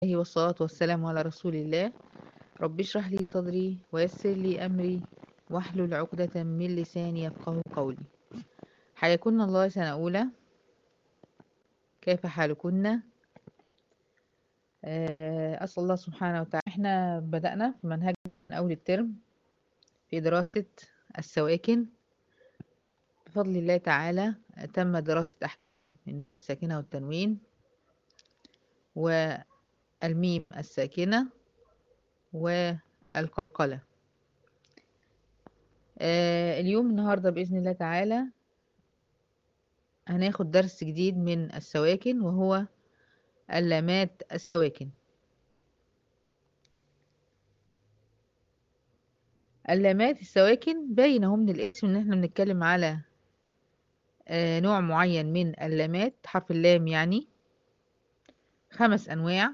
الله والصلاة والسلام على رسول الله رب اشرح لي صدري ويسر لي أمري واحلل عقدة من لساني يفقه قولي حياكن الله سنة أولى كيف حالكن آه، أسأل الله سبحانه وتعالى احنا بدأنا في منهج من أول الترم في دراسة السواكن بفضل الله تعالى تم دراسة أحكام من الساكنة والتنوين والميم الساكنة والقلقلة آه، اليوم النهاردة بإذن الله تعالى هناخد درس جديد من السواكن وهو اللامات السواكن اللامات السواكن باينة اهو من الاسم ان احنا بنتكلم على آه، نوع معين من اللامات حرف اللام يعني خمس أنواع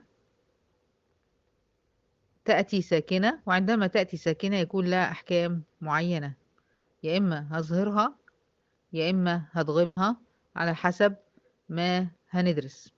تأتي ساكنة وعندما تأتي ساكنة يكون لها أحكام معينة يا إما هظهرها يا إما هضغمها على حسب ما هندرس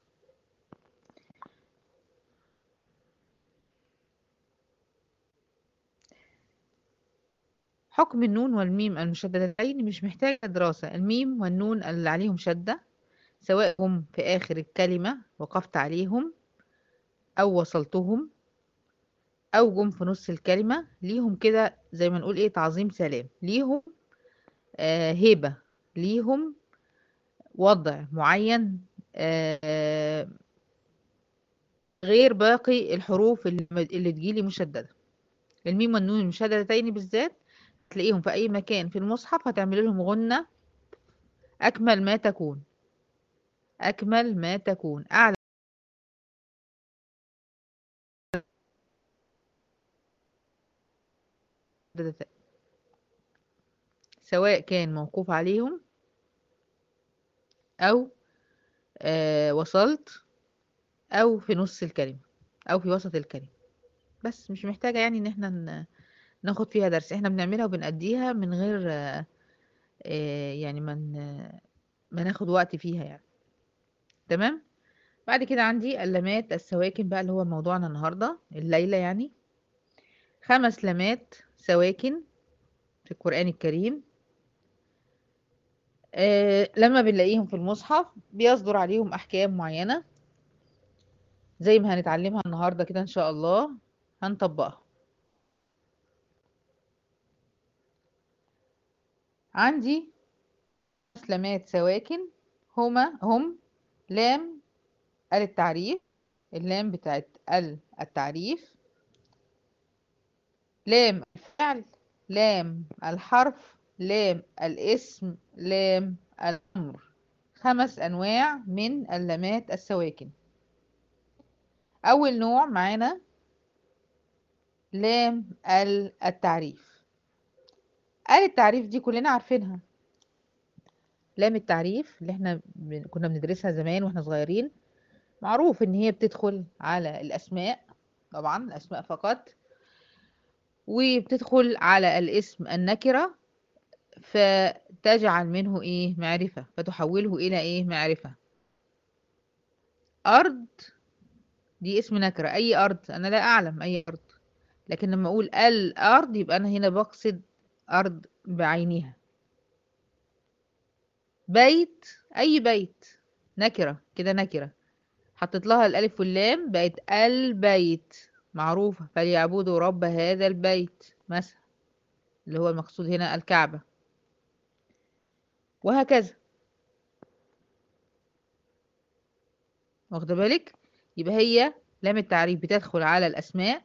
حكم النون والميم المشددتين مش محتاجة دراسة الميم والنون اللي عليهم شدة سواء هم في آخر الكلمة وقفت عليهم أو وصلتهم أو جم في نص الكلمة ليهم كده زي ما نقول إيه تعظيم سلام ليهم آه هيبة ليهم وضع معين آه غير باقي الحروف اللي, اللي تجيلي مشددة الميم والنون المشددتين بالذات تلاقيهم في أي مكان في المصحف هتعمل لهم غنة أكمل ما تكون أكمل ما تكون أعلى سواء كان موقوف عليهم أو آه وصلت أو في نص الكلمة أو في وسط الكلمة بس مش محتاجة يعني إن احنا ناخد فيها درس احنا بنعملها وبنأديها من غير آه آه يعني من ما ناخد وقت فيها يعني تمام بعد كده عندي اللامات السواكن بقى اللي هو موضوعنا النهاردة الليلة يعني خمس لامات سواكن في القرآن الكريم آه لما بنلاقيهم في المصحف بيصدر عليهم أحكام معينة زي ما هنتعلمها النهاردة كده إن شاء الله هنطبقها عندي لامات سواكن هما هم لام ال التعريف اللام بتاعت ال التعريف لام الفعل لام الحرف لام الاسم لام الأمر خمس أنواع من اللامات السواكن أول نوع معانا لام ال التعريف ال التعريف دي كلنا عارفينها لام التعريف اللي احنا كنا بندرسها زمان واحنا صغيرين معروف ان هي بتدخل على الاسماء طبعا الاسماء فقط وبتدخل على الاسم النكرة فتجعل منه ايه معرفة فتحوله الى ايه معرفة ارض دي اسم نكرة اي ارض انا لا اعلم اي ارض لكن لما اقول الارض يبقى انا هنا بقصد ارض بعينها بيت اي بيت نكرة كده نكرة حطيت لها الالف واللام بقت البيت معروفة فليعبدوا رب هذا البيت مثلا اللي هو المقصود هنا الكعبة وهكذا واخده بالك يبقى هي لام التعريف بتدخل على الاسماء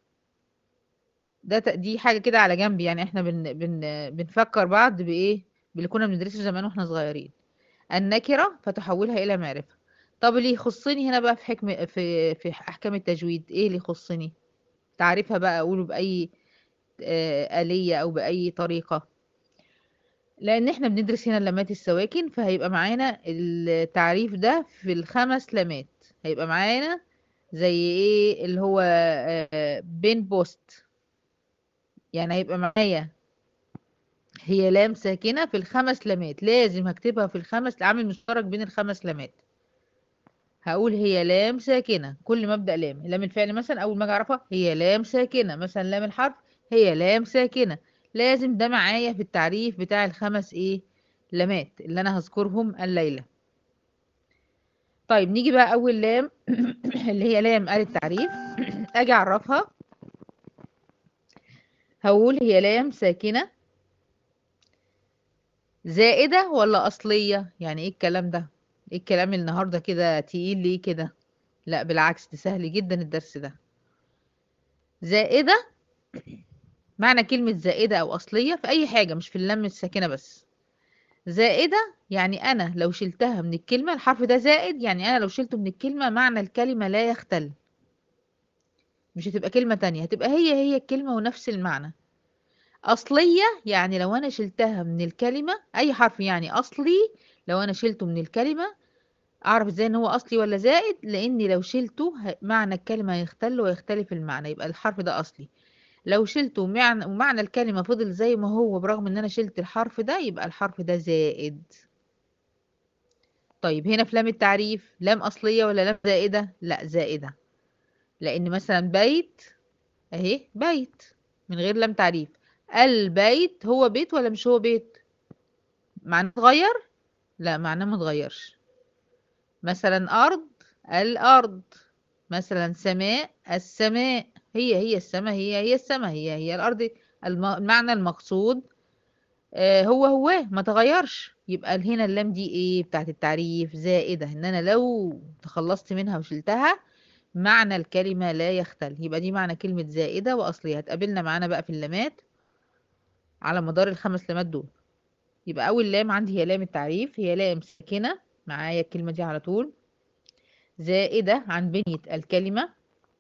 ده دي حاجة كده على جنب يعني احنا بن بن بنفكر بعض بايه باللي كنا بندرسه زمان واحنا صغيرين النكرة فتحولها الى معرفة طب اللي يخصني هنا بقى في حكم في في احكام التجويد ايه اللي يخصني تعريفها بقى اقوله باي آه آلية او باي طريقة لان احنا بندرس هنا اللامات السواكن فهيبقى معانا التعريف ده في الخمس لامات هيبقى معانا زي ايه اللي هو آه بين بوست يعني هيبقى معايا هي لام ساكنة في الخمس لامات لازم هكتبها في الخمس عامل مشترك بين الخمس لامات هقول هي لام ساكنة كل ما ابدأ لام لام الفعل مثلا اول ما اجي اعرفها هي لام ساكنة مثلا لام الحرف هي لام ساكنة لازم ده معايا في التعريف بتاع الخمس ايه لامات اللي انا هذكرهم الليلة طيب نيجي بقى اول لام اللي هي لام آل التعريف اجي اعرفها هقول هي لام ساكنة زائدة ولا أصلية يعني ايه الكلام ده ايه الكلام النهاردة كده تقيل ليه كده لا بالعكس ده سهل جدا الدرس ده زائدة معنى كلمة زائدة أو أصلية في أي حاجة مش في اللم الساكنة بس زائدة يعني أنا لو شلتها من الكلمة الحرف ده زائد يعني أنا لو شلته من الكلمة معنى الكلمة لا يختل مش هتبقى كلمة تانية هتبقى هي هي الكلمة ونفس المعنى أصلية يعني لو أنا شلتها من الكلمة أي حرف يعني أصلي لو أنا شلته من الكلمة أعرف إزاي إن هو أصلي ولا زائد لأني لو شلته ه- معنى الكلمة هيختل ويختلف المعنى يبقى الحرف ده أصلي لو شلته معنى ومعنى الكلمة فضل زي ما هو برغم إن أنا شلت الحرف ده يبقى الحرف ده زائد طيب هنا في لام التعريف لام أصلية ولا لام زائدة؟ لا زائدة لأن مثلا بيت أهي بيت من غير لام تعريف البيت هو بيت ولا مش هو بيت؟ معناه اتغير؟ لا معناه ما اتغيرش مثلا أرض الأرض مثلا سماء السماء هي هي السماء هي هي السماء هي هي الأرض الم- المعنى المقصود آه، هو هو ما تغيرش يبقى هنا اللام دي ايه بتاعت التعريف زائدة ان انا لو تخلصت منها وشلتها معنى الكلمة لا يختل يبقى دي معنى كلمة زائدة وأصلية هتقابلنا معانا بقى في اللامات على مدار الخمس لامات دول يبقى أول لام عندي هي لام التعريف هي لام ساكنة معايا الكلمة دي على طول زائدة عن بنية الكلمة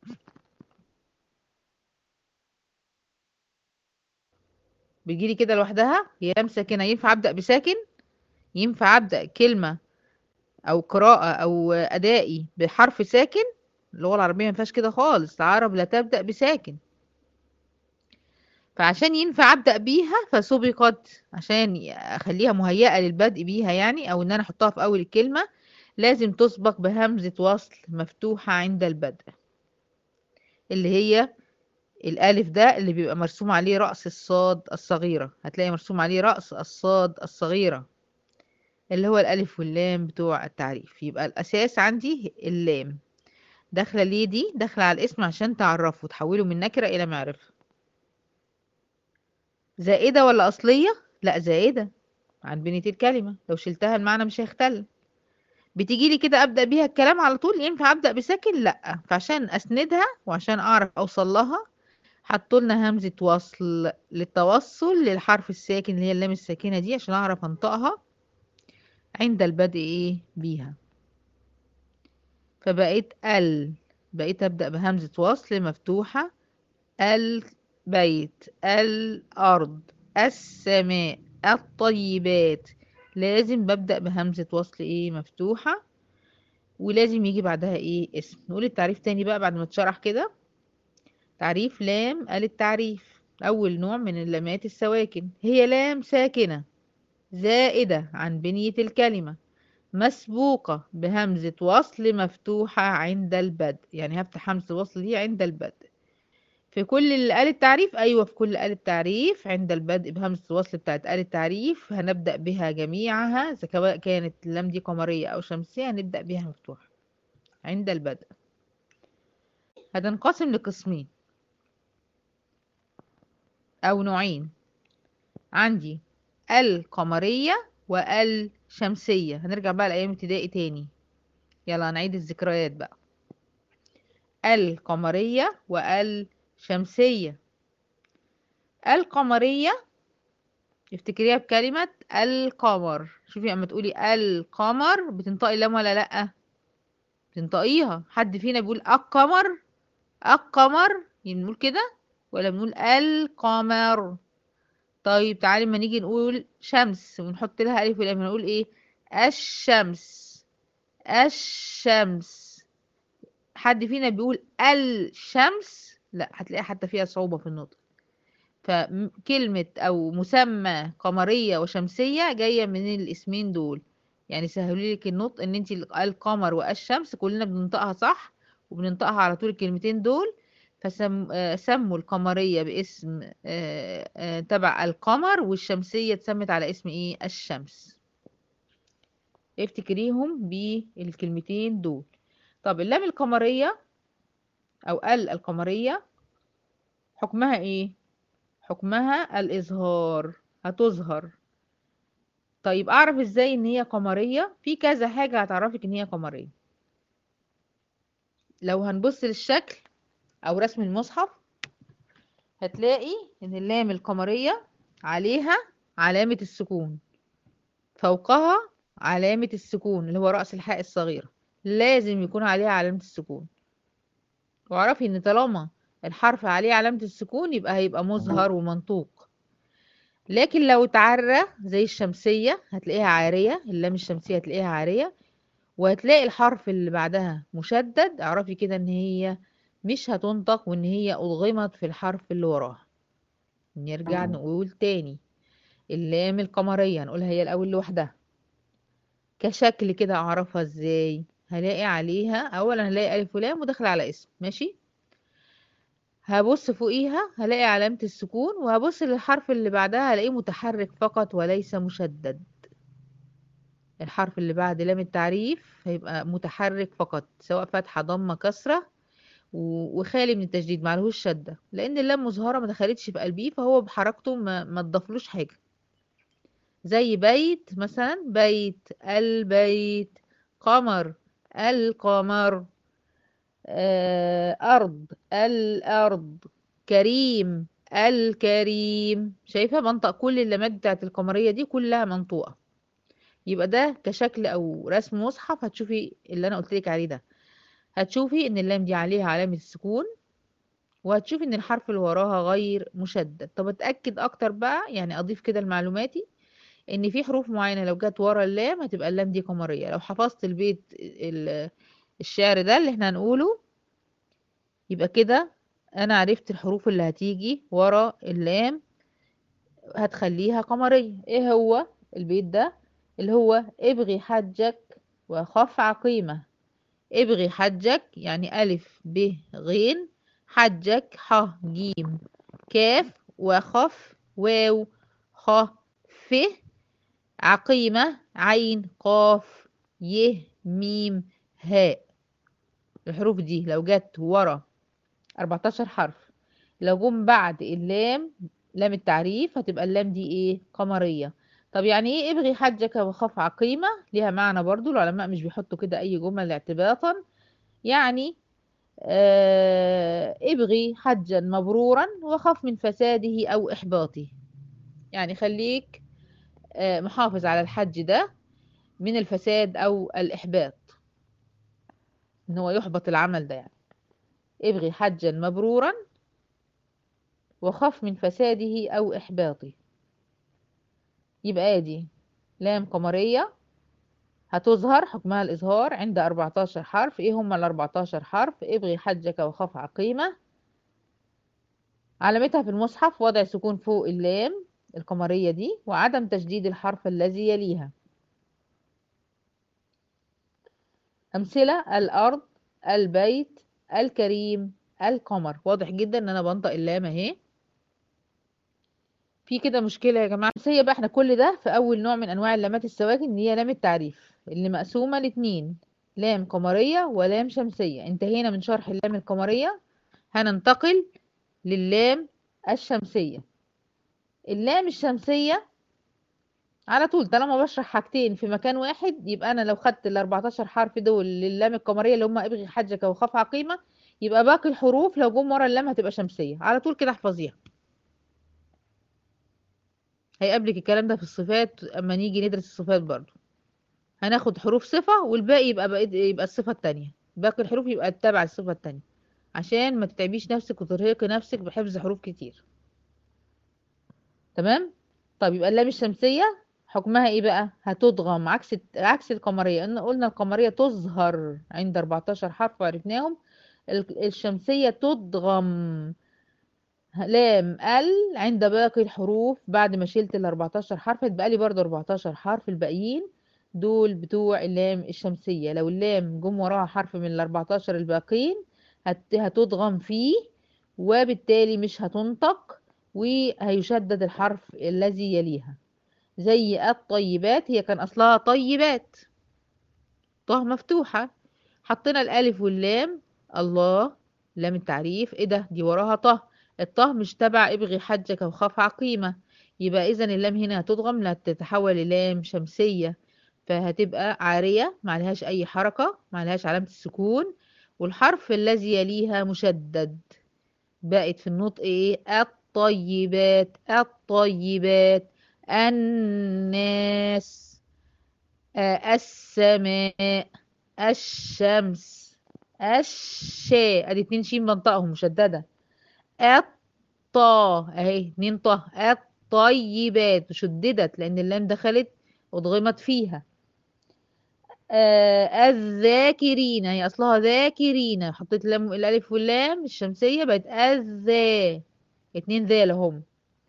بتجيلي كده لوحدها هي لام ساكنة ينفع أبدأ بساكن ينفع أبدأ كلمة أو قراءة أو أدائي بحرف ساكن اللغة العربية ما فيهاش كده خالص العرب لا تبدأ بساكن فعشان ينفع أبدأ بيها فسبقت عشان أخليها مهيئة للبدء بيها يعني أو إن أنا أحطها في أول الكلمة لازم تسبق بهمزة وصل مفتوحة عند البدء اللي هي الألف ده اللي بيبقى مرسوم عليه رأس الصاد الصغيرة هتلاقي مرسوم عليه رأس الصاد الصغيرة اللي هو الألف واللام بتوع التعريف يبقى الأساس عندي اللام داخلة ليه دي داخلة على الاسم عشان تعرفه تحوله من نكرة إلى معرفة زائدة ولا أصلية؟ لا زائدة عن بنية الكلمة لو شلتها المعنى مش هيختل بتيجي لي كده أبدأ بيها الكلام على طول ينفع أبدأ بساكن؟ لا فعشان أسندها وعشان أعرف أوصل لها حطوا لنا همزة وصل للتوصل للحرف الساكن اللي هي اللام الساكنة دي عشان أعرف أنطقها عند البدء إيه بيها فبقيت ال بقيت أبدأ بهمزة وصل مفتوحة البيت الأرض السماء الطيبات لازم ببدأ بهمزة وصل ايه مفتوحة ولازم يجي بعدها ايه اسم نقول التعريف تاني بقى بعد ما اتشرح كده تعريف لام قال التعريف أول نوع من اللامات السواكن هي لام ساكنة زائدة عن بنية الكلمة مسبوقة بهمزة وصل مفتوحة عند البدء يعني هفتح همزة الوصل دي عند البدء في كل اللي قال التعريف أيوة في كل قال التعريف عند البدء بهمزة الوصل بتاعت قال التعريف هنبدأ بها جميعها سواء كانت اللام دي قمرية أو شمسية هنبدأ بها مفتوحة عند البدء هتنقسم لقسمين أو نوعين عندي القمرية والشمسية هنرجع بقى لأيام ابتدائي تاني يلا هنعيد الذكريات بقى القمرية والشمسية القمرية افتكريها بكلمة القمر شوفي اما تقولي القمر بتنطقي اللام ولا لأ بتنطقيها حد فينا بيقول القمر القمر يعني بنقول كده ولا بنقول القمر طيب تعالي ما نيجي نقول شمس ونحط لها ألف ولام نقول ايه الشمس الشمس حد فينا بيقول الشمس لا هتلاقي حتى فيها صعوبة في النطق فكلمة أو مسمى قمرية وشمسية جاية من الاسمين دول يعني سهلوا لك النطق ان انت القمر والشمس كلنا بننطقها صح وبننطقها على طول الكلمتين دول فسموا القمرية باسم آه، آه، تبع القمر والشمسية اتسمت على اسم ايه الشمس افتكريهم بالكلمتين دول طب اللام القمرية او ال القمرية حكمها ايه حكمها الإظهار هتظهر طيب أعرف إزاي إن هي قمرية في كذا حاجة هتعرفك إن هي قمرية لو هنبص للشكل أو رسم المصحف هتلاقي إن اللام القمرية عليها علامة السكون فوقها علامة السكون اللي هو رأس الحاء الصغيرة لازم يكون عليها علامة السكون واعرفي إن طالما الحرف عليه علامة السكون يبقى هيبقى مظهر ومنطوق لكن لو اتعرى زي الشمسية هتلاقيها عارية اللام الشمسية هتلاقيها عارية وهتلاقي الحرف اللي بعدها مشدد اعرفي كده ان هي مش هتنطق وان هي أضغمت في الحرف اللي وراها نرجع نقول تاني اللام القمرية نقولها هي الأول لوحدها كشكل كده أعرفها ازاي هلاقي عليها أولا هلاقي ألف ولام وداخلة على اسم ماشي هبص فوقيها هلاقي علامة السكون وهبص للحرف اللي بعدها هلاقيه متحرك فقط وليس مشدد الحرف اللي بعد لام التعريف هيبقى متحرك فقط سواء فتحة ضمة كسرة وخالي من التشديد معلهوش شدة لأن اللام مظهرة ما دخلتش في قلبيه فهو بحركته ما, ما تضافلوش حاجة زي بيت مثلا بيت البيت قمر القمر آه، أرض الأرض كريم الكريم شايفة منطق كل اللمات بتاعت القمرية دي كلها منطوقة يبقى ده كشكل أو رسم مصحف هتشوفي اللي أنا قلت عليه ده هتشوفي إن اللام دي عليها علامة السكون وهتشوفي إن الحرف اللي وراها غير مشدد طب أتأكد أكتر بقى يعني أضيف كده لمعلوماتي إن في حروف معينة لو جت ورا اللام هتبقى اللام دي قمرية لو حفظت البيت الشعر ده اللي احنا هنقوله يبقى كده انا عرفت الحروف اللي هتيجي ورا اللام هتخليها قمرية ايه هو البيت ده اللي هو ابغي حجك وخف عقيمة ابغي حجك يعني ألف ب غين حجك ح جيم كاف وخف واو خ ف عقيمة عين قاف ي ميم هاء الحروف دي لو جت ورا 14 حرف لو جم بعد اللام لام التعريف هتبقى اللام دي ايه قمرية طب يعني ايه ابغي حجك وخف عقيمة ليها معنى برضو العلماء مش بيحطوا كده اي جمل اعتباطا يعني آه ابغي حجا مبرورا وخف من فساده او احباطه يعني خليك آه محافظ على الحج ده من الفساد او الاحباط ان هو يحبط العمل ده يعني ابغي حجا مبرورا وخف من فساده أو إحباطه يبقى ادي لام قمرية هتظهر حكمها الإظهار عند 14 حرف إيه هما ال 14 حرف ابغي حجك وخف عقيمة علامتها في المصحف وضع سكون فوق اللام القمرية دي وعدم تشديد الحرف الذي يليها أمثلة الأرض البيت الكريم القمر واضح جدا ان انا بنطق اللام اهي في كده مشكلة يا جماعة بس هي بقى احنا كل ده في اول نوع من انواع اللامات السواكن اللي هي لام التعريف اللي مقسومة لاتنين لام قمرية ولام شمسية انتهينا من شرح اللام القمرية هننتقل للام الشمسية اللام الشمسية على طول طالما بشرح حاجتين في مكان واحد يبقى انا لو خدت ال 14 حرف دول للام القمريه اللي هم ابغي حجك وخف عقيمه يبقى باقي الحروف لو جم ورا اللام هتبقى شمسيه على طول كده احفظيها هيقابلك الكلام ده في الصفات اما نيجي ندرس الصفات برضو هناخد حروف صفه والباقي يبقى بقى يبقى الصفه الثانيه باقي الحروف يبقى تبع الصفه الثانيه عشان ما تتعبيش نفسك وترهقي نفسك بحفظ حروف كتير تمام طيب يبقى اللام الشمسيه حكمها ايه بقى هتضغم عكس عكس القمريه ان قلنا القمريه تظهر عند 14 حرف وعرفناهم الشمسيه تضغم لام ال عند باقي الحروف بعد ما شلت ال 14 حرف اتبقى لي برضه 14 حرف الباقيين دول بتوع اللام الشمسية لو اللام جم وراها حرف من ال 14 الباقين هت- هتضغم فيه وبالتالي مش هتنطق وهيشدد الحرف الذي يليها زي الطيبات هي كان أصلها طيبات طه مفتوحة حطينا الألف واللام الله لام التعريف ايه ده دي وراها طه الطه مش تبع ابغي حجك وخاف عقيمة يبقى إذا اللام هنا هتضغم لا تتحول للام شمسية فهتبقى عارية معلهاش أي حركة معلهاش علامة السكون والحرف الذي يليها مشدد بقت في النطق ايه الطيبات الطيبات الناس آه، السماء الشمس الشاء ادي اتنين شين بنطقهم مشددة الطا اهي اتنين طه الطيبات شددت لان اللام دخلت وضغمت فيها آه الذاكرين هي اصلها ذاكرين حطيت اللام الالف واللام الشمسيه بقت الذا اتنين ذال هم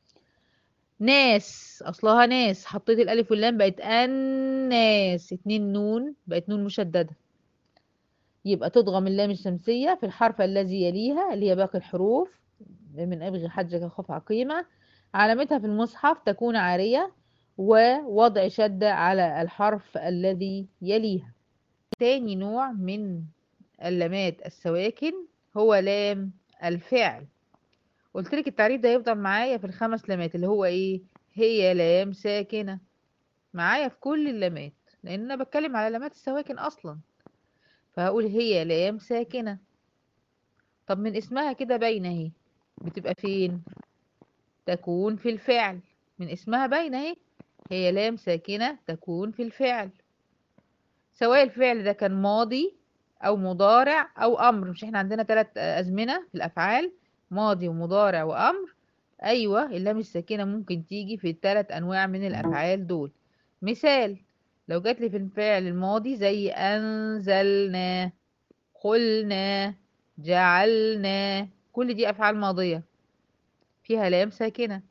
ناس اصلها ناس حطيت الالف واللام بقت الناس اتنين نون بقت نون مشدده يبقى تضغم اللام الشمسيه في الحرف الذي يليها اللي هي باقي الحروف من ابغي حجك خف عقيمه علامتها في المصحف تكون عاريه ووضع شدة على الحرف الذي يليها تاني نوع من اللامات السواكن هو لام الفعل قلت لك التعريف ده يفضل معايا في الخمس لامات اللي هو ايه هي لام ساكنة معايا في كل اللامات لان انا بتكلم على لامات السواكن اصلا فهقول هي لام ساكنة طب من اسمها كده باينة اهي بتبقى فين تكون في الفعل من اسمها باينة اهي هي لام ساكنة تكون في الفعل سواء الفعل ده كان ماضي أو مضارع أو أمر مش احنا عندنا ثلاث أزمنة في الأفعال ماضي ومضارع وأمر أيوة اللام الساكنة ممكن تيجي في الثلاث أنواع من الأفعال دول مثال لو جات لي في الفعل الماضي زي أنزلنا قلنا جعلنا كل دي أفعال ماضية فيها لام ساكنة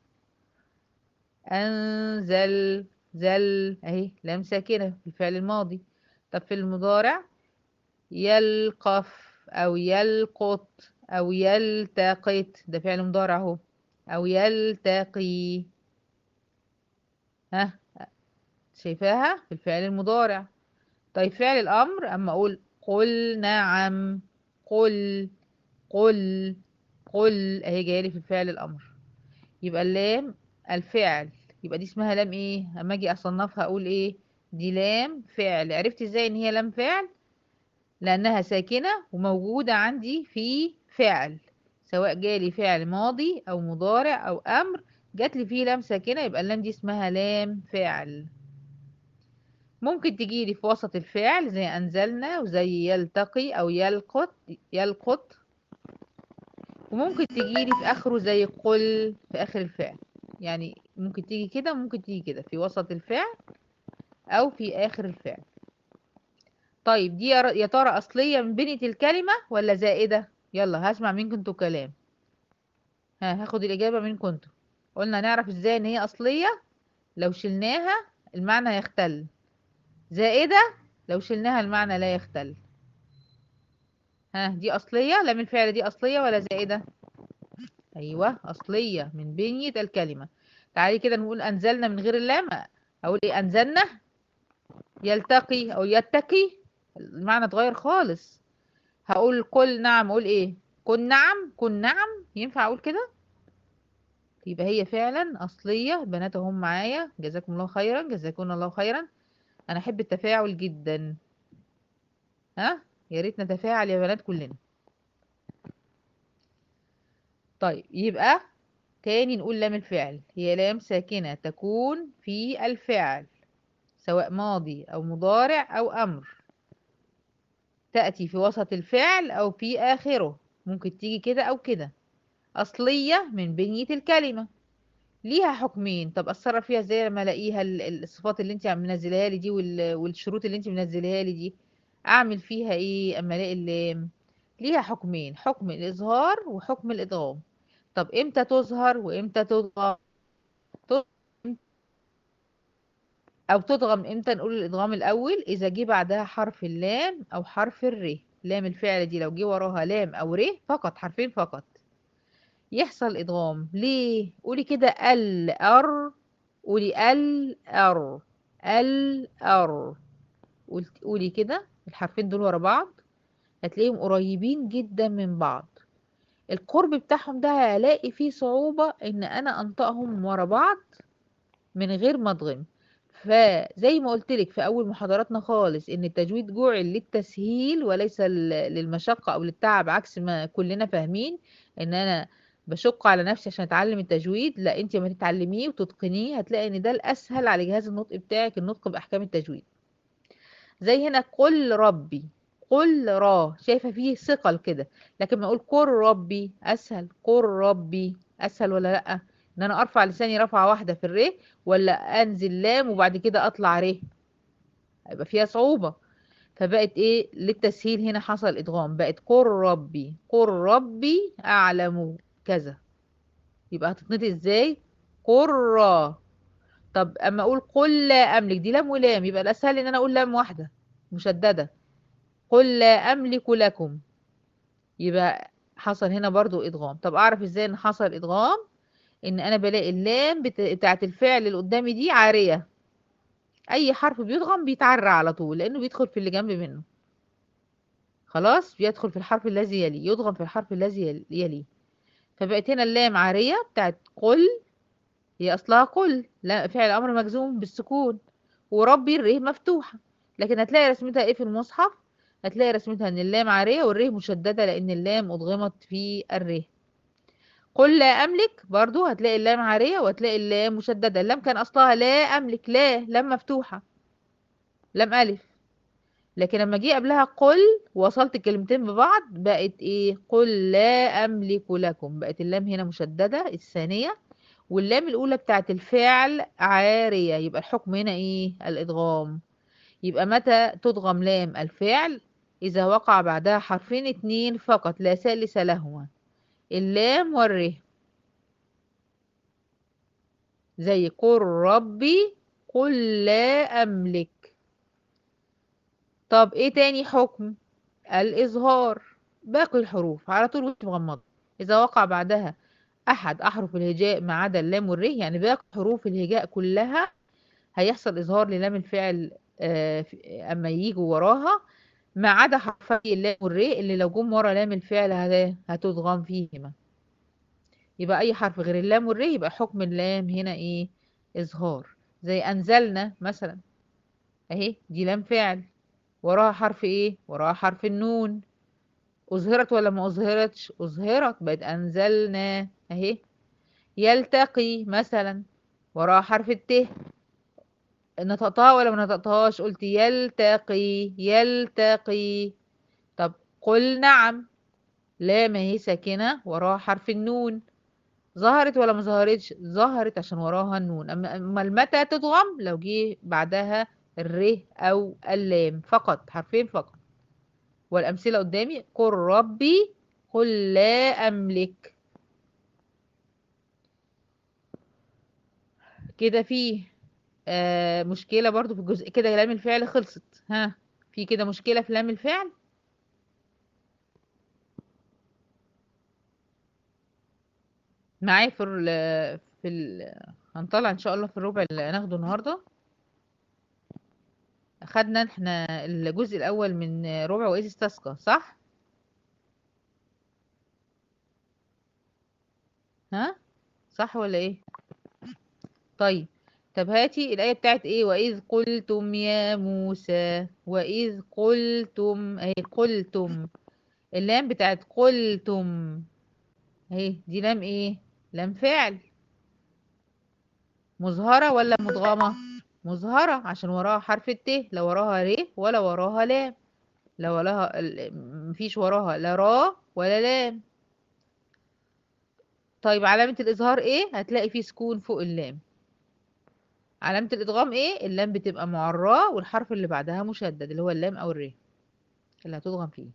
أنزل زل أهي لام ساكنة في الفعل الماضي طب في المضارع يلقف أو يلقط أو يلتقط ده فعل مضارع اهو أو يلتقي ها شايفاها في الفعل المضارع طيب فعل الأمر أما أقول قل نعم قل قل قل أهي جايلي في الفعل الأمر يبقى اللام الفعل يبقى دي اسمها لام ايه اما اجي اصنفها اقول ايه دي لام فعل عرفت ازاي ان هي لام فعل لانها ساكنة وموجودة عندي في فعل سواء جالي فعل ماضي او مضارع او امر جات لي فيه لام ساكنة يبقى اللام دي اسمها لام فعل ممكن تجيلي في وسط الفعل زي انزلنا وزي يلتقي او يلقط يلقط وممكن تجيلي في اخره زي قل في اخر الفعل يعني ممكن تيجي كده وممكن تيجي كده في وسط الفعل او في اخر الفعل طيب دي يا ر- يا ترى اصلية من بنية الكلمة ولا زائدة يلا هسمع منكم انتوا كلام ها هاخد الاجابة منكم انتوا قلنا نعرف ازاي ان هي اصلية لو شلناها المعنى يختل زائدة لو شلناها المعنى لا يختل ها دي اصلية لام الفعل دي اصلية ولا زائدة ايوه اصلية من بنية الكلمة تعالي كده نقول انزلنا من غير اللام اقول ايه انزلنا يلتقي او يتقي المعنى اتغير خالص هقول قل نعم اقول ايه قل نعم قل نعم ينفع اقول كده يبقى هي فعلا اصلية بنات هم معايا جزاكم الله خيرا جزاكم الله خيرا انا احب التفاعل جدا ها يا ريت نتفاعل يا بنات كلنا طيب يبقى تاني نقول لام الفعل هي لام ساكنة تكون في الفعل سواء ماضي أو مضارع أو أمر تأتي في وسط الفعل أو في آخره ممكن تيجي كده أو كده أصلية من بنية الكلمة ليها حكمين طب أتصرف فيها ازاي لما ألاقيها ال- ال- الصفات اللي انت عم منزلها لي دي وال- والشروط اللي انت منزلها لي دي أعمل فيها إيه أما ألاقي اللام ليها حكمين حكم الإظهار وحكم الإدغام طب إمتى تظهر وإمتى تضغم تظهر او تضغم امتى نقول الادغام الاول اذا جه بعدها حرف اللام او حرف الر لام الفعل دي لو جه وراها لام او ر فقط حرفين فقط يحصل ادغام ليه قولي كده ال ار قولي ال ار ال ار قلت- قولي كده الحرفين دول ورا بعض هتلاقيهم قريبين جدا من بعض القرب بتاعهم ده هلاقي فيه صعوبة ان انا انطقهم ورا بعض من غير ما ادغم فزي ما قلت لك في اول محاضراتنا خالص ان التجويد جعل للتسهيل وليس ل- للمشقة او للتعب عكس ما كلنا فاهمين ان انا بشق على نفسي عشان اتعلم التجويد لا انت لما تتعلميه وتتقنيه هتلاقي ان ده الاسهل على جهاز النطق بتاعك النطق باحكام التجويد زي هنا قل ربي قل را شايفة فيه ثقل كده لكن ما اقول قل ربي اسهل قل ربي اسهل ولا لا ان انا ارفع لساني رفعة واحدة في الر ولا انزل لام وبعد كده اطلع ر هيبقى فيها صعوبة فبقت ايه للتسهيل هنا حصل ادغام بقت قل ربي قل ربي اعلم كذا يبقى هتتنطق ازاي قل را طب اما اقول قل لا املك دي لام ولام يبقى الاسهل ان انا اقول لام واحده مشدده قل لا املك لكم يبقى حصل هنا برضو ادغام طب اعرف ازاي ان حصل ادغام ان انا بلاقي اللام بت- بتاعت الفعل اللي قدامي دي عاريه اي حرف بيدغم بيتعرى على طول لانه بيدخل في اللي جنب منه خلاص بيدخل في الحرف الذي يليه يدغم في الحرف الذي يل- يليه فبقت هنا اللام عاريه بتاعت قل هي اصلها قل لا فعل امر مجزوم بالسكون وربي الره مفتوحه لكن هتلاقي رسمتها ايه في المصحف هتلاقي رسمتها ان اللام عاريه والره مشدده لان اللام ادغمت في الره قل لا املك برضو هتلاقي اللام عاريه وهتلاقي اللام مشدده اللام كان اصلها لا املك لا لام مفتوحه لام الف لكن لما جه قبلها قل وصلت الكلمتين ببعض بقت ايه قل لا املك لكم بقت اللام هنا مشدده الثانيه واللام الأولى بتاعت الفعل عارية يبقى الحكم هنا إيه الإدغام يبقى متى تدغم لام الفعل إذا وقع بعدها حرفين اتنين فقط لا ثالث لهما اللام والره زي قل ربي قل لا أملك طب إيه تاني حكم الإظهار باقي الحروف على طول وانت مغمضة إذا وقع بعدها أحد أحرف الهجاء ما عدا اللام والره يعني باقي حروف الهجاء كلها هيحصل إظهار للام الفعل آه، في- أما ييجوا وراها ما عدا حرفي اللام والره اللي لو جم ورا لام الفعل هت- هتضغم فيهما يبقى أي حرف غير اللام والره يبقى حكم اللام هنا إيه إظهار زي أنزلنا مثلا أهي دي لام فعل وراها حرف إيه وراها حرف النون أظهرت ولا ما أظهرتش أظهرت بقت أنزلنا أهي يلتقي مثلا وراها حرف الت نطقتها ولا ما نطقتهاش قلت يلتقي يلتقي طب قل نعم لا ما هي ساكنة وراها حرف النون ظهرت ولا ما ظهرتش ظهرت عشان وراها النون اما اما المتى تضغم لو جه بعدها الر او اللام فقط حرفين فقط والامثله قدامي قل ربي قل لا املك كده في آه مشكله برضو في الجزء كده لام الفعل خلصت ها في كده مشكله في لام الفعل معايا في ال في ال هنطلع ان شاء الله في الربع اللي هناخده النهارده خدنا احنا الجزء الاول من ربع واذ استسقى صح ها صح ولا ايه طيب طب هاتي الآية بتاعت ايه وإذ قلتم يا موسى وإذ قلتم اهي قلتم اللام بتاعت قلتم اهي دي لام ايه لام فعل مظهرة ولا مدغمة مظهرة عشان وراها حرف الت لا وراها ر ولا وراها لام لا وراها ال- مفيش وراها لا را ولا لام طيب علامة الإظهار ايه هتلاقي فيه سكون فوق اللام علامة الإدغام ايه اللام بتبقى معراه والحرف اللي بعدها مشدد اللي هو اللام أو الر اللي هتضغم فيه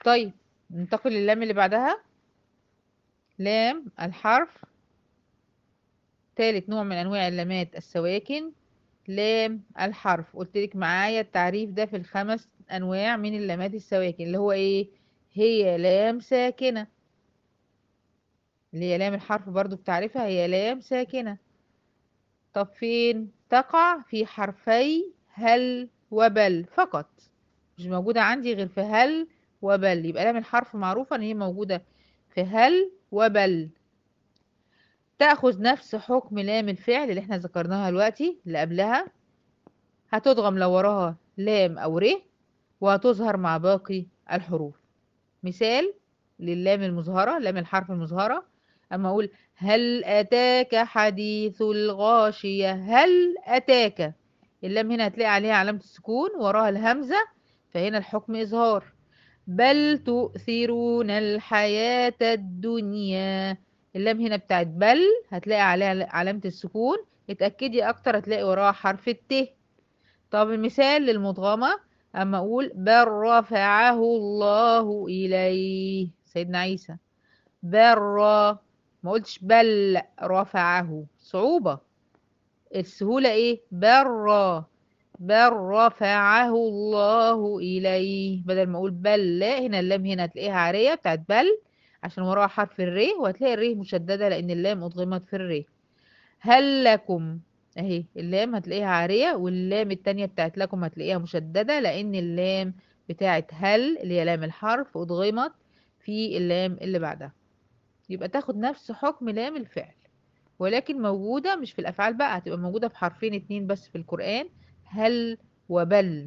طيب ننتقل للام اللي بعدها لام الحرف ثالث نوع من انواع اللامات السواكن لام الحرف قلت لك معايا التعريف ده في الخمس انواع من اللامات السواكن اللي هو ايه هي لام ساكنة اللي هي لام الحرف برضو بتعرفها هي لام ساكنة طب فين تقع في حرفي هل وبل فقط مش موجودة عندي غير في هل وبل يبقى لام الحرف معروفة ان هي موجودة في هل وبل تأخذ نفس حكم لام الفعل اللي احنا ذكرناها دلوقتي اللي قبلها هتضغم لو وراها لام أو ر وهتظهر مع باقي الحروف مثال للام المظهرة لام الحرف المظهرة أما أقول هل أتاك حديث الغاشية هل أتاك اللام هنا هتلاقي عليها علامة السكون وراها الهمزة فهنا الحكم إظهار بل تؤثرون الحياة الدنيا اللام هنا بتاعت بل هتلاقي عليها علامة السكون اتأكدي أكتر هتلاقي وراها حرف الت طب المثال للمدغمة أما أقول بل رفعه الله إليه سيدنا عيسى بل ما قلتش بل رفعه صعوبة السهولة إيه بل بل رفعه الله إليه بدل ما أقول بل لا هنا اللام هنا هتلاقيها عارية بتاعت بل عشان وراها حرف الر وهتلاقي الر مشددة لأن اللام أضغمت في الر هل لكم اهي اللام هتلاقيها عارية واللام التانية بتاعت لكم هتلاقيها مشددة لأن اللام بتاعت هل اللي هي لام الحرف أضغمت في اللام اللي بعدها يبقى تاخد نفس حكم لام الفعل ولكن موجودة مش في الأفعال بقى هتبقى موجودة في حرفين اتنين بس في القرآن هل وبل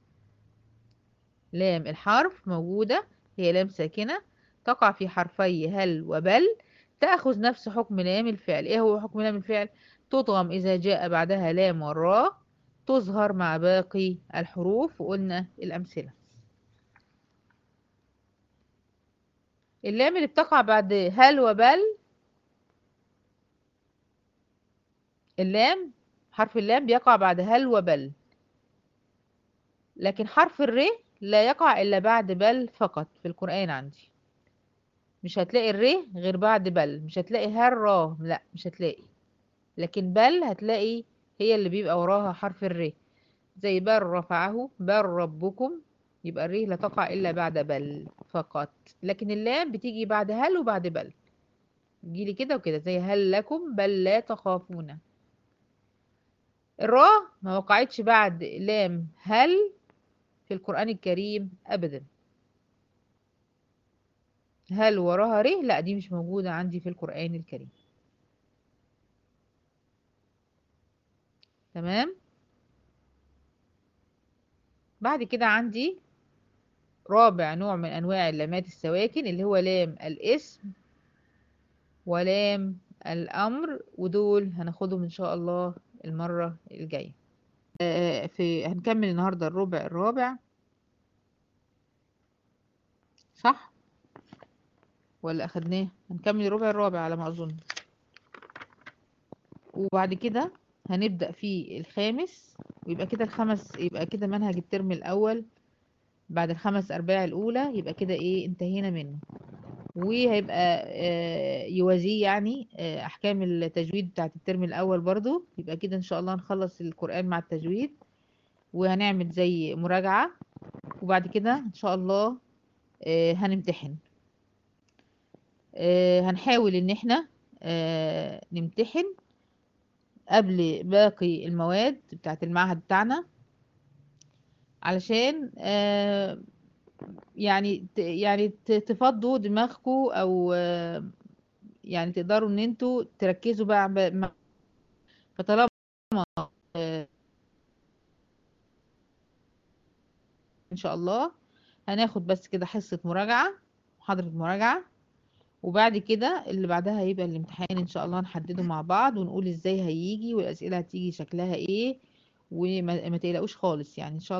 لام الحرف موجودة هي لام ساكنة تقع في حرفي هل وبل تأخذ نفس حكم لام الفعل ايه هو حكم لام الفعل تضغم إذا جاء بعدها لام والراء تظهر مع باقي الحروف وقلنا الأمثلة اللام اللي بتقع بعد هل وبل اللام حرف اللام بيقع بعد هل وبل لكن حرف الر لا يقع إلا بعد بل فقط في القرآن عندي مش هتلاقي الر غير بعد بل مش هتلاقي هل را لا مش هتلاقي لكن بل هتلاقي هي اللي بيبقى وراها حرف الر زي بل رفعه بل ربكم يبقى الر لا تقع إلا بعد بل فقط لكن اللام بتيجي بعد هل وبعد بل تجيلي كده وكده زي هل لكم بل لا تخافون الراء ما وقعتش بعد لام هل في القرآن الكريم أبدا هل وراها ر لا دي مش موجودة عندي في القرآن الكريم تمام بعد كده عندي رابع نوع من أنواع اللامات السواكن اللي هو لام الاسم ولام الأمر ودول هناخدهم إن شاء الله المرة الجاية في هنكمل النهاردة الربع الرابع صح ولا أخدناه هنكمل الربع الرابع على ما أظن وبعد كده هنبدأ في الخامس ويبقى كده الخمس يبقى كده منهج الترم الأول بعد الخمس أرباع الأولى يبقى كده إيه انتهينا منه وهيبقى يوازيه يعني أحكام التجويد بتاعت الترم الأول برضو يبقى كده إن شاء الله نخلص القرآن مع التجويد وهنعمل زي مراجعة وبعد كده إن شاء الله هنمتحن هنحاول إن احنا نمتحن قبل باقي المواد بتاعت المعهد بتاعنا علشان يعني يعني تفضوا دماغكم او يعني تقدروا ان انتوا تركزوا بقى فطالما ان شاء الله هناخد بس كده حصة مراجعة محاضرة مراجعة وبعد كده اللي بعدها هيبقى الامتحان ان شاء الله نحدده مع بعض ونقول ازاي هيجي والاسئلة هتيجي شكلها ايه وما تقلقوش خالص يعني ان شاء الله